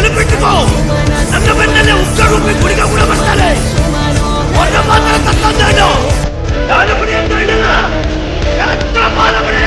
కనిపెట్టుకో నన్ను వెంటనే ఉక్క రూపి గుడిగా కూడా పట్టాలి మొన్న మాత్రం తత్తాను దానిపడి ఎంత బాధపడే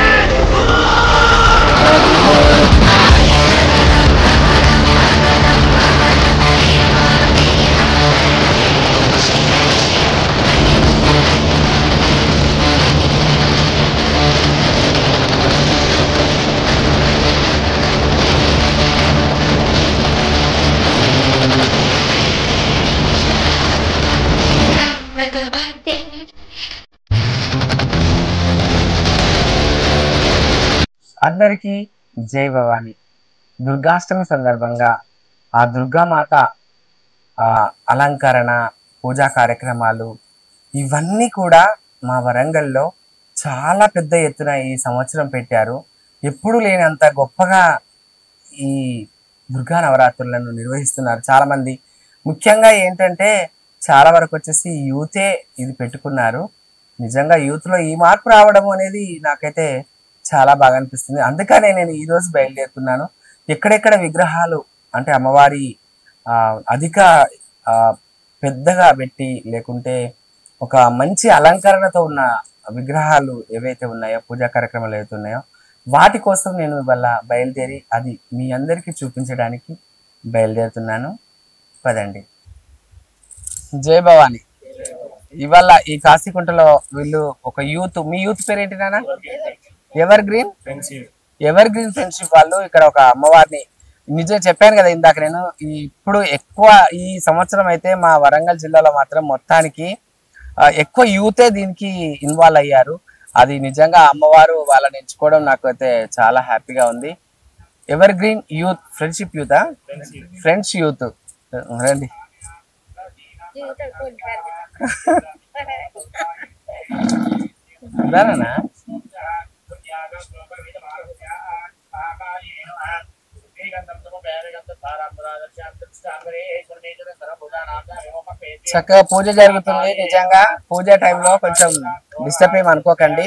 అందరికీ జై భవాని దుర్గాష్టమి సందర్భంగా ఆ దుర్గామాత ఆ అలంకరణ పూజా కార్యక్రమాలు ఇవన్నీ కూడా మా వరంగల్లో చాలా పెద్ద ఎత్తున ఈ సంవత్సరం పెట్టారు ఎప్పుడు లేనంత గొప్పగా ఈ దుర్గా నవరాత్రులను నిర్వహిస్తున్నారు చాలా మంది ముఖ్యంగా ఏంటంటే చాలా వరకు వచ్చేసి యూతే ఇది పెట్టుకున్నారు నిజంగా యూత్ లో ఈ మార్పు రావడం అనేది నాకైతే చాలా బాగా అనిపిస్తుంది అందుకనే నేను ఈ రోజు బయలుదేరుతున్నాను ఎక్కడెక్కడ విగ్రహాలు అంటే అమ్మవారి ఆ, అధిక ఆ, పెద్దగా పెట్టి లేకుంటే ఒక మంచి అలంకరణతో ఉన్న విగ్రహాలు ఏవైతే ఉన్నాయో పూజా కార్యక్రమాలు ఏవైతే ఉన్నాయో వాటి కోసం నేను ఇవాళ బయలుదేరి అది మీ అందరికీ చూపించడానికి బయలుదేరుతున్నాను పదండి జై భవాని ఇవాళ ఈ కాశీకుంటలో వీళ్ళు ఒక యూత్ మీ యూత్ పేరు ఏంటి నాన్న evergreen evergreen friendship వాళ్ళు ఇక్కడ ఒక అమ్మవారిని నిజం చెప్పాను కదా ఇందాక నేను ఈ ఇప్పుడు ఎక్కువ ఈ సంవత్సరం అయితే మా వరంగల్ జిల్లాలో మాత్రం మొత్తానికి ఆ, ఎక్కువ యూతే దీనికి ఇన్వాల్వ్ అయ్యారు అది నిజంగా అమ్మవారు వాళ్ళని ఎంచుకోవడం నాకు అయితే చాలా హ్యాపీగా ఉంది ఎవర్ గ్రీన్ యూత్ ఫ్రెండ్షిప్ యూతా ఫ్రెండ్స్ యూత్ రండి దానా చక్కగా పూజ జరుగుతుంది నిజంగా పూజ టైంలో కొంచెం డిస్టర్బ్ ఏమి అనుకోకండి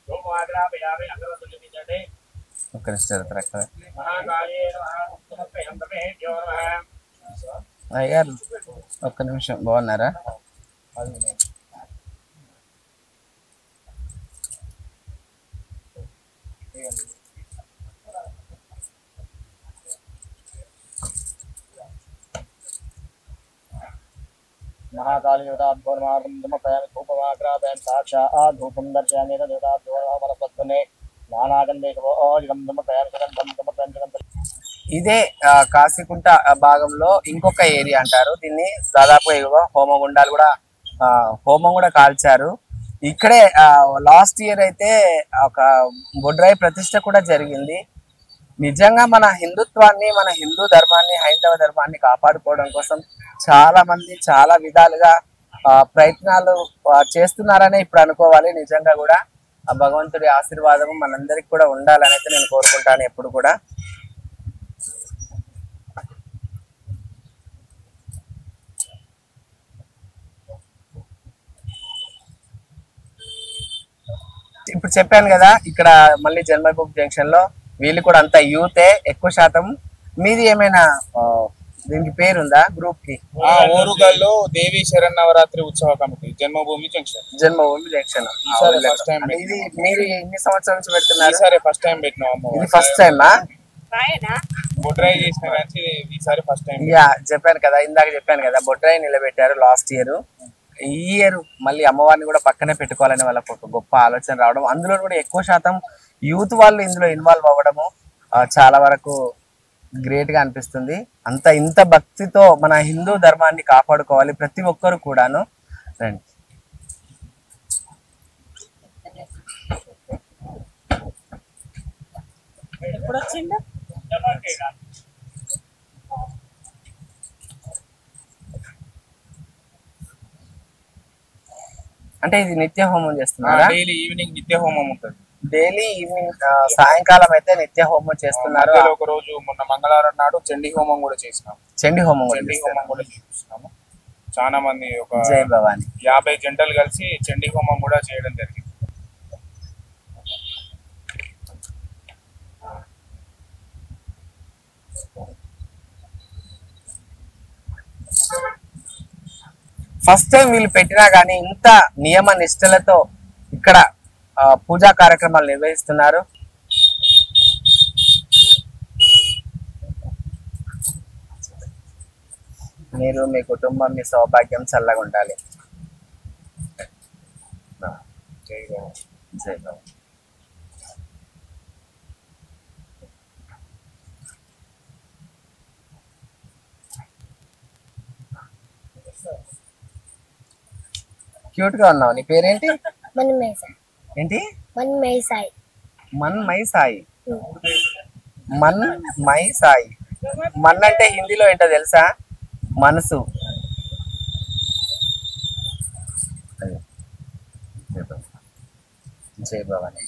ఒక్క నిమిషం జరుగుతారు అక్కడ అయ్యారు ఒక్క నిమిషం బాగున్నారా महाकाली देवताभ्योर्मार्गमपयामि धूपमाग्रापयामि साक्षात् धूपं दर्शयामि देवताभ्योर्मलपद्मने नानागन्धेशवोजिगं समर्पयामि सुगन्धं समर्पयामि सुगन्धं ఇదే ఆ, కాశీకుంట ఆ, భాగంలో ఇంకొక ఏరియా అంటారు దీన్ని దాదాపు ఇదిగో హోమగుండాలు కూడా ఆ, హోమం కూడా కాల్చారు ఇక్కడే లాస్ట్ ఇయర్ అయితే ఒక బొడ్రాయి ప్రతిష్ట కూడా జరిగింది నిజంగా మన హిందుత్వాన్ని మన హిందూ ధర్మాన్ని హైందవ ధర్మాన్ని కాపాడుకోవడం కోసం చాలా మంది చాలా విధాలుగా ఆ, ప్రయత్నాలు ఆ, చేస్తున్నారనే ఇప్పుడు అనుకోవాలి నిజంగా కూడా ఆ భగవంతుడి ఆశీర్వాదం మనందరికి కూడా ఉండాలని అయితే నేను కోరుకుంటాను ఎప్పుడు కూడా ఇప్పుడు చెప్పాను కదా ఇక్కడ మళ్ళీ జన్మభూమి జంక్షన్ లో వీళ్ళు కూడా అంతా యూతే ఎక్కువ శాతం మీది ఏమైనా ఆ, దీనికి పేరుందా గ్రూప్ కి ఆ ఓరుగల్లో దేవి శరన్నవరాత్రి ఉత్సవ committee Janmabhoomi junction Janmabhoomi junction ఈసారి first time అంటే ఇది మీరు ఎన్ని సంవత్సరాల నుంచి పెడుతున్నారు ఈసారి ఫస్ట్ టైం పెట్టినాం అమ్మ ఇది ఫస్ట్ టైమా ట్రై చేసిన కానీ ఈసారి ఫస్ట్ టైం యా చెప్పాను కదా ఇందాక చెప్పాను కదా బొడ్రాయి నిలబెట్టారు లాస్ట్ ఇయర్ ఈ ఇయర్ మళ్ళీ అమ్మవారిని కూడా పక్కనే పెట్టుకోవాలని వాళ్ళకి ఒక గొప్ప ఆలోచన రావడం అందులో కూడా ఎక్కువ శాతం యూత్ వాళ్ళు ఇందులో ఇన్వాల్వ్ అవ్వడము ఆ, చాలా వరకు గ్రేట్ గా అనిపిస్తుంది అంత ఇంత భక్తితో మన హిందూ ధర్మాన్ని కాపాడుకోవాలి ప్రతి ఒక్కరు కూడాను రండి అంటే ఇది నిత్య హోమం చేస్తున్నారా డైలీ ఈవినింగ్ నిత్య హోమం ఉంటుంది డైలీ ఈవినింగ్ ఆ, సాయంకాలం అయితే నిత్య హోమం చేస్తున్నారు మధ్యలో ఒక రోజు మొన్న మంగళవారం నాడు చండీ హోమం కూడా చేసినాం చండి హోమం కూడా చండీ చేస్తారు. హోమం కూడా చేస్తున్నాము చాలా మంది ఒక జై భవాని యాభై జంటలు కలిసి చండీ హోమం కూడా చేయడం జరిగింది ఫస్ట్ టైం వీళ్ళు పెట్టినా కానీ ఇంత నియమ నిష్టలతో ఇక్కడ ఆ, పూజా కార్యక్రమాలు నిర్వహిస్తున్నారు మీరు మీ కుటుంబం మీ సౌభాగ్యం చల్లగా ఉండాలి జై బాబా జై బాబా. క్యూట్ గా ఉన్నావు నీ పేరేంటి मन में साई ఏంటి मन में साई మన్ మై సాయి మన్ మై సాయి మన్ అంటే హిందీలో ఏంటో తెలుసా మనసు అదే. జై బాబా. జై భవాని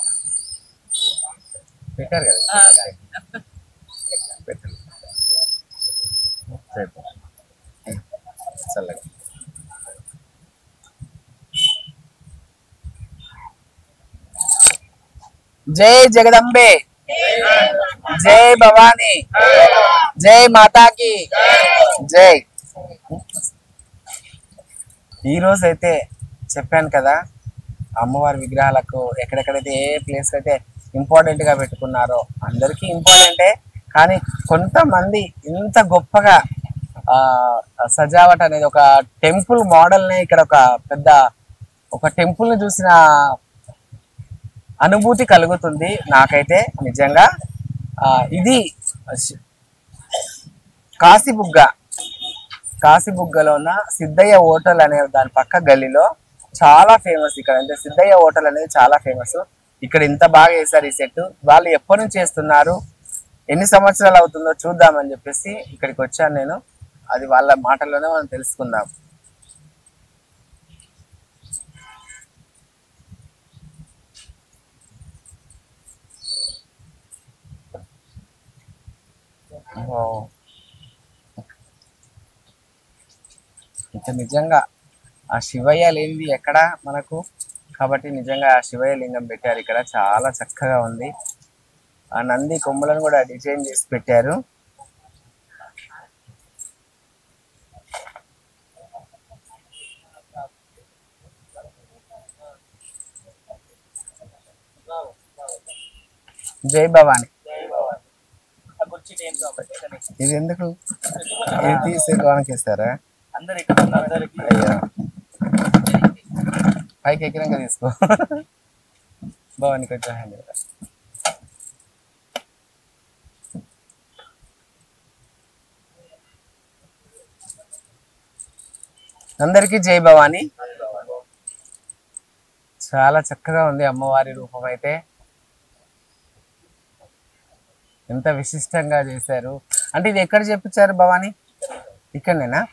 పెట్టారు కదా పెట్టారు జై బాబా. చల్లగా జై జగదంబే జై భవానీ జై మాతాకి జై ఈ రోజు అయితే చెప్పాను కదా అమ్మవారి విగ్రహాలకు ఎక్కడెక్కడైతే ఏ ప్లేస్ అయితే ఇంపార్టెంట్ గా పెట్టుకున్నారో అందరికీ ఇంపార్టెంటే కానీ కొంతమంది ఇంత గొప్పగా ఆ సజావట్ అనేది ఒక టెంపుల్ మోడల్ నే ఇక్కడ ఒక పెద్ద ఒక టెంపుల్ ని చూసిన అనుభూతి కలుగుతుంది నాకైతే నిజంగా ఆ, ఇది శ- కాశీబుగ్గ కాశీబుగ్గలో ఉన్న సిద్ధయ్య హోటల్ అనే దాని పక్క గల్లీలో చాలా ఫేమస్ ఇక్కడ అంటే సిద్ధయ్య హోటల్ అనేది చాలా ఫేమస్ ఇక్కడ ఇంత బాగా వేశారు ఈ సెట్ వాళ్ళు ఎప్పటి నుంచి చేస్తున్నారు ఎన్ని సంవత్సరాలు అవుతుందో చూద్దామని చెప్పేసి ఇక్కడికి వచ్చాను నేను అది వాళ్ళ మాటల్లోనే మనం తెలుసుకుందాం ఓ. ఇంకా నిజంగా ఆ శివయ్య లేనిది ఎక్కడ మనకు కాబట్టి నిజంగా ఆ శివయ్య లింగం పెట్టారు ఇక్కడ చాలా చక్కగా ఉంది ఆ నంది కొమ్ములను కూడా డిజైన్ చేసి పెట్టారు జై భవాని ఇది ఎందుకు ఇది తీసి లోనకి ఇస్తారా అయ్యో పైకి ఎక్కినాక తీసుకో భవాని కొంచెం హ్యాండ్ ఇవ్వరా. అందరికీ జై భవాని చాలా చక్కగా ఉంది అమ్మవారి రూపం అయితే ఎంత విశిష్టంగా చేశారు అంటే ఇది ఎక్కడ చెప్పించారు భవాని ఇక్కడనేనా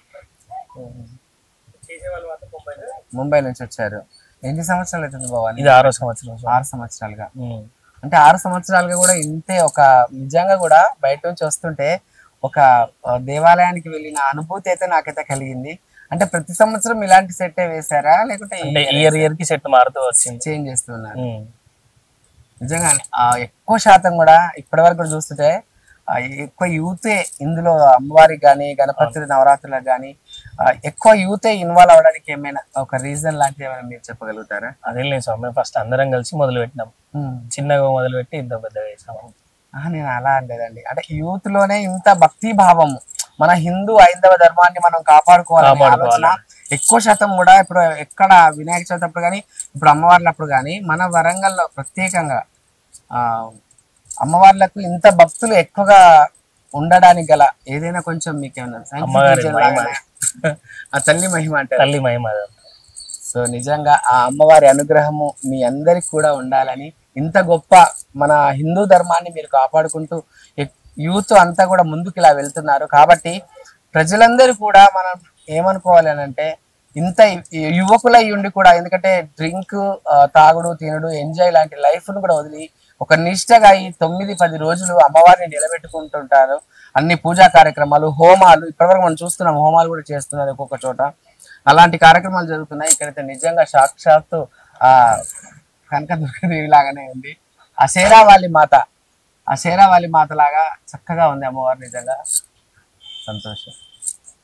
ముంబై నుంచి వచ్చారు ఎన్ని సంవత్సరాలు అవుతుంది భవాని ఇది ఆరో సంవత్సరం ఆరు సంవత్సరాలుగా అంటే ఆరు సంవత్సరాలుగా కూడా ఇంతే ఒక నిజంగా కూడా బయట నుంచి వస్తుంటే ఒక ఆ, దేవాలయానికి వెళ్ళిన అనుభూతి అయితే నాకైతే కలిగింది అంటే ప్రతి సంవత్సరం ఇలాంటి సెట్ వేశారా లేకుంటే అంటే ఇయర్ ఇయర్ కి సెట్ మారుతూ వచ్చింది చేంజ్ చేస్తున్నారు ఉమ్. నిజంగా ఆ, ఎక్కువ శాతం కూడా ఇప్పటి వరకు కూడా చూస్తుంటే ఆ, ఎక్కువ యూతే ఇందులో అమ్మవారికి కానీ గణపతి నవరాత్రులకు కానీ ఎక్కువ యూతే ఇన్వాల్వ్ అవడానికి ఏమైనా ఒక రీజన్ లాంటివి ఏమైనా మీరు చెప్పగలుగుతారా అదేం లేదు స్వామి ఫస్ట్ అందరం కలిసి మొదలు పెట్టినాం చిన్నగా మొదలు పెట్టి ఇంత పెద్దగా చేసాము ఆ, నేను అలా అనలేదండి అంటే యూత్ లోనే ఇంత భక్తి భావము మన హిందూ ఐదవ ధర్మాన్ని మనం కాపాడుకోవాలనే కాపాడుకోవాలి. ఆలోచన ఎక్కువ శాతం కూడా ఇప్పుడు ఎక్కడ వినాయక చవితి అప్పుడు కానీ ఇప్పుడు అమ్మవార్లప్పుడు కానీ మన వరంగల్లో ప్రత్యేకంగా ఆ అమ్మవార్లకు ఇంత భక్తులు ఎక్కువగా ఉండడానికి గల ఏదైనా కొంచెం మీకు ఏమైనా scientific అమ్మగారి reason మహిమ. లాగానే? ఆ తల్లి మహిమ అంటారు తల్లి మహిమ అదంతా. సో నిజంగా ఆ అమ్మవారి అనుగ్రహము మీ అందరికి కూడా ఉండాలని ఇంత గొప్ప మన హిందూ ధర్మాన్ని మీరు కాపాడుకుంటూ యూత్ అంతా కూడా ముందుకు ఇలా వెళ్తున్నారు కాబట్టి ప్రజలందరూ కూడా మనం ఏమనుకోవాలి అని అంటే ఇంత యు- యువకులై ఉండి కూడా ఎందుకంటే డ్రింక్ తాగుడు తినడు ఎంజాయ్ లాంటి లైఫ్ ను కూడా వదిలి ఒక నిష్టగా ఈ తొమ్మిది పది రోజులు అమ్మవారిని నిలబెట్టుకుంటుంటారు అన్ని పూజా కార్యక్రమాలు హోమాలు ఇప్పటివరకు మనం చూస్తున్నాం హోమాలు కూడా చేస్తున్నారు ఒక్కొక్క చోట అలాంటి కార్యక్రమాలు జరుగుతున్నాయి ఇక్కడైతే నిజంగా సాక్షాత్తు ఆ కనకదుర్గదేవి లాగానే ఉంది ఆ శేరావాలి మాత ఆ శేరావాలి మాత లాగా చక్కగా ఉంది అమ్మవారు నిజంగా సంతోషం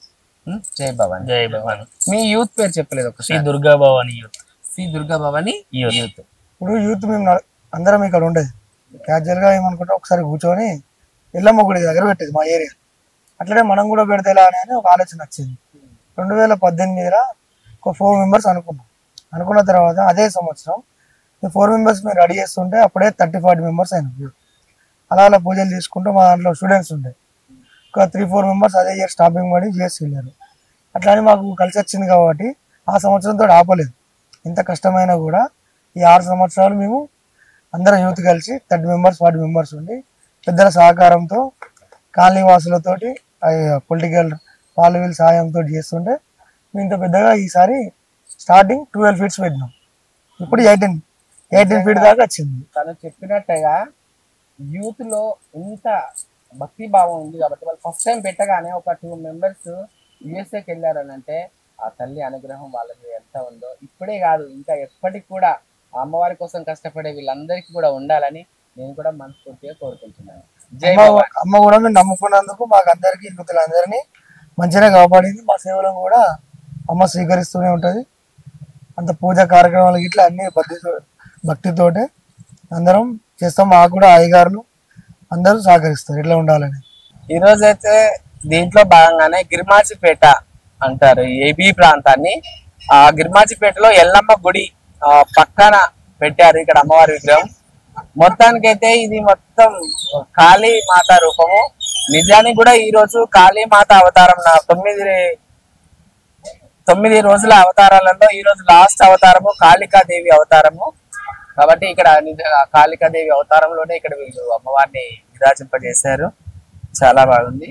ఉమ్, జై భవాని జై భవాని మీ యూత్ పేరు చెప్పలేదు శ్రీ ఒకసారి Durga Bhavani youth Sri Durga Bhavani youth youth ఇప్పుడు యూత్ మేము న- అందరం ఇక్కడ ఉండేది క్యాజువల్ గా ఏమనుకుంటాం ఒకసారి కూర్చొని ఎల్లమ్మ గుడి దగ్గర పెట్టేది మా ఏరియా అట్లనే మనం కూడా పెడితే ఎలా అని అని ఒక ఆలోచన వచ్చింది రెండు వేల పద్దెనిమిదిలో ఒక ఫోర్ మెంబర్స్ అనుకున్నాం అనుకున్న తర్వాత అదే సంవత్సరం ఈ ఫోర్ మెంబర్స్ మేము రెడీ చేస్తుంటే అప్పుడే థర్టీ ఫార్టీ మెంబర్స్ అయినాం అలా అలా పూజలు చేసుకుంటూ మా దాంట్లో స్టూడెంట్స్ ఉండే ఒక త్రీ ఫోర్ మెంబర్స్ అదే ఇయర్ స్టాపింగ్ పడి చేసి వెళ్ళారు అట్లా అని మాకు కలిసి వచ్చింది కాబట్టి ఆ సంవత్సరంతో ఆపలేదు ఎంత కష్టమైనా కూడా ఈ ఆరు సంవత్సరాలు మేము అందరం యూత్ కలిసి థర్టీ మెంబర్స్ ఫార్టీ మెంబర్స్ ఉండి పెద్దల సహకారంతో కాలనీ వాసులతోటి పొలిటికల్ పాలవీల సహాయంతో చేస్తుంటే మేము ఇంత పెద్దగా ఈసారి స్టార్టింగ్ ట్వెల్వ్ ఫీట్స్ పెట్టినాం ఇప్పుడు ఎయిటీన్ ఎయిటీన్ ఫీట్ దాకా వచ్చింది తను చెప్పినట్టుగా యూత్ లో ఇంత భక్తి భావం ఉంది కాబట్టి వాళ్ళు ఫస్ట్ టైం పెట్టగానే ఒక టూ మెంబర్స్ యుఎస్ఏకి వెళ్ళారని అంటే ఆ తల్లి అనుగ్రహం వాళ్ళకి ఎంత ఉందో ఇప్పుడే కాదు ఇంకా ఎప్పటికి కూడా ఆ అమ్మవారి కోసం కష్టపడే వీళ్ళందరికీ కూడా ఉండాలని నేను కూడా మనస్ఫూర్తిగా కోరుకుంటున్నాను జై అమ్మ భవాని. అమ్మ కూడా మేము నమ్ముకున్నందుకు మాకు అందరికీ యూతులందరినీ మంచిగా కాపాడింది మా సేవలను కూడా అమ్మ స్వీకరిస్తూనే ఉంటది అంత పూజ కార్యక్రమాలు ఇట్లా అన్ని భక్తితో భక్తితోటే అందరం చేస్తాం మాకు కూడా అయ్యగారులు అందరూ సహకరిస్తారు ఇట్లా ఉండాలని ఈ రోజైతే దీంట్లో భాగంగానే గిరిమాచిపేట అంటారు ఏబీ ప్రాంతాన్ని ఆ గిరిమాచిపేటలో ఎల్లమ్మ గుడి ఆ, పక్కన పెట్టారు ఇక్కడ అమ్మవారి విగ్రహం మొత్తానికైతే ఇది మొత్తం కాళీ మాత రూపము నిజానికి కూడా ఈ రోజు కాళీ మాత అవతారం నా తొమ్మిది తొమ్మిది రోజుల అవతారాలలో ఈ రోజు లాస్ట్ అవతారము కాళికాదేవి అవతారము కాబట్టి ఇక్కడ నిజ- కాళికాదేవి అవతారంలోనే ఇక్కడ వీళ్ళు అమ్మవారిని విరాజింపజేశారు చాలా బాగుంది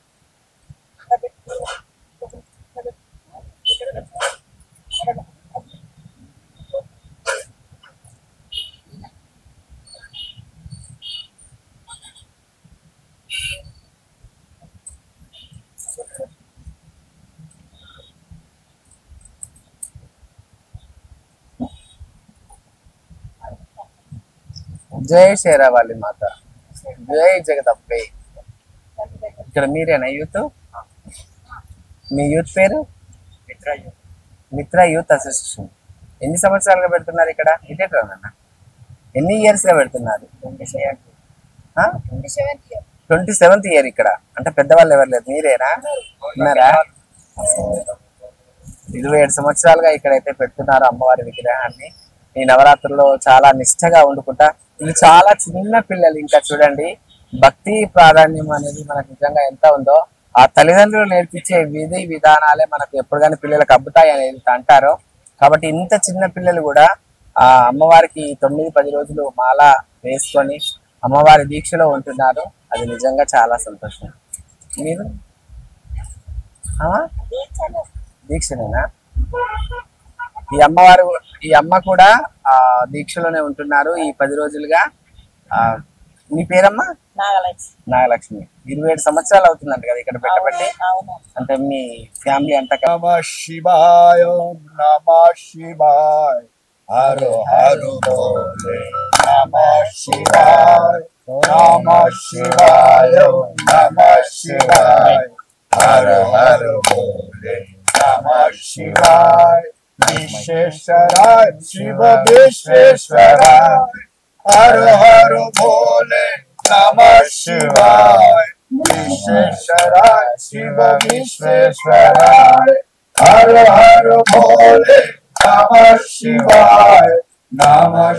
జై శేరావాలి మాత జై జగదంబే ఇక్కడ మీరేనా యూత్ మీ యూత్ పేరు మిత్ర యూత్ అసోసియేషన్ ఎన్ని సంవత్సరాలుగా పెడుతున్నారు ఇక్కడ ఇదే అన్న ఎన్ని ఇయర్స్ గా పెడుతున్నారు ట్వంటీ సెవెంత్ ఇయర్ ఇక్కడ అంటే పెద్దవాళ్ళు ఎవరు లేదు మీరేనా ఉన్నారా ఇరవై ఏడు సంవత్సరాలుగా ఇక్కడైతే పెడుతున్నారు అమ్మవారి విగ్రహాన్ని ఈ నవరాత్రుల్లో చాలా నిష్ఠగా వండుకుంటా ఇది చాలా చిన్న పిల్లలు ఇంకా చూడండి భక్తి ప్రాధాన్యం అనేది మనకు నిజంగా ఎంత ఉందో ఆ తల్లిదండ్రులు నేర్పించే విధి విధానాలే మనకు ఎప్పుడు కానీ పిల్లలకు అబ్బుతాయి అనేది అంటారు కాబట్టి ఇంత చిన్న పిల్లలు కూడా ఆ అమ్మవారికి తొమ్మిది పది రోజులు మాల వేసుకొని అమ్మవారి దీక్షలో ఉంటున్నారు అది నిజంగా చాలా సంతోషం మీరు ఆ? దీక్షనేనా ఈ అమ్మవారు ఈ అమ్మ కూడా ఆ దీక్షలోనే ఉంటున్నారు ఈ పది రోజులుగా ఆ మీ పేరమ్మా నాగలక్ష్మి ఇరవై ఏడు సంవత్సరాలు అవుతుందంట కదా ఇక్కడ పెట్టబట్టి అంటే మీ ఫ్యామిలీ అంతా క- నమ శివాయ నమ శివాయ హర హర భోలే నమ శివాయ నమ శివాయ నమ శివాయ హర హర భోలే నమ శివాయ విశ్వేశ్వరాయ శివ విశ్వేశ్వరాయ హర హర భోలే నమ శివాయ విశ్వేశ్వరాయ శివ విశ్వేశ్వరాయ హర హర భోలే నమ శివాయ నమ